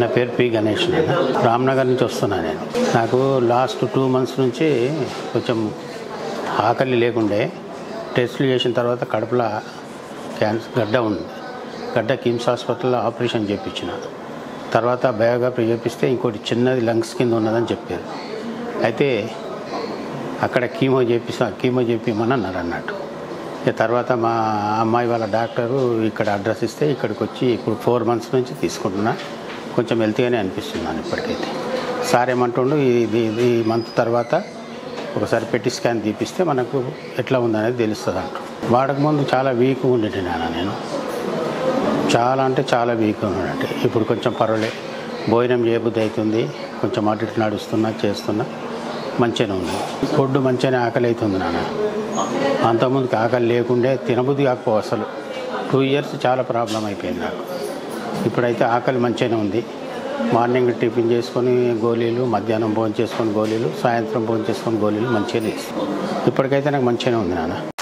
నా పేరు పి గణేష్ నాన్న రామ్నగర్ నుంచి వస్తున్నా నేను నాకు లాస్ట్ టూ మంత్స్ నుంచి కొంచెం ఆకలి లేకుండే టెస్టులు చేసిన తర్వాత కడుపులో క్యాన్సర్ గడ్డ ఉంది గడ్డ కిమ్స్ హాస్పిటల్లో ఆపరేషన్ చేయించిన తర్వాత బయోగ్రఫీ చేపిస్తే ఇంకోటి చిన్నది లంగ్స్ కింద ఉన్నదని చెప్పారు అయితే అక్కడ కీమో చేపిస్తా కీమో చేపిమని అన్నారు అన్నట్టు ఇక తర్వాత మా అమ్మాయి వాళ్ళ డాక్టరు ఇక్కడ అడ్రస్ ఇస్తే ఇక్కడికి వచ్చి ఇప్పుడు ఫోర్ మంత్స్ నుంచి తీసుకుంటున్నా కొంచెం హెల్తీగానే అనిపిస్తున్నాను ఇప్పటికైతే సార్ ఏమంటుండు ఇది ఈ మంత్ తర్వాత ఒకసారి పెట్టి స్కాన్ తీపిస్తే మనకు ఎట్లా ఉందనేది తెలుస్తుంది అంట వాడక ముందు చాలా వీక్ ఉండేటి నాన్న నేను చాలా అంటే చాలా వీక్ ఉన్నాడంటే ఇప్పుడు కొంచెం పర్వాలే భోజనం చేయబుద్ధి అవుతుంది కొంచెం అటు ఇటు నడుస్తున్నా చేస్తున్నా మంచిగానే ఉంది ఫుడ్ మంచిగానే ఆకలి అవుతుంది నాన్న అంతకుముందుకు ఆకలి లేకుండే తినబుద్ధి కాకపో అసలు టూ ఇయర్స్ చాలా ప్రాబ్లం అయిపోయింది నాకు ఇప్పుడైతే ఆకలి మంచిగానే ఉంది మార్నింగ్ టిఫిన్ చేసుకొని గోళీలు మధ్యాహ్నం భోజనం చేసుకొని గోళీలు సాయంత్రం భోజనం చేసుకొని గోళీలు మంచిగానే ఇస్తుంది ఇప్పటికైతే నాకు మంచిగానే ఉంది నాన్న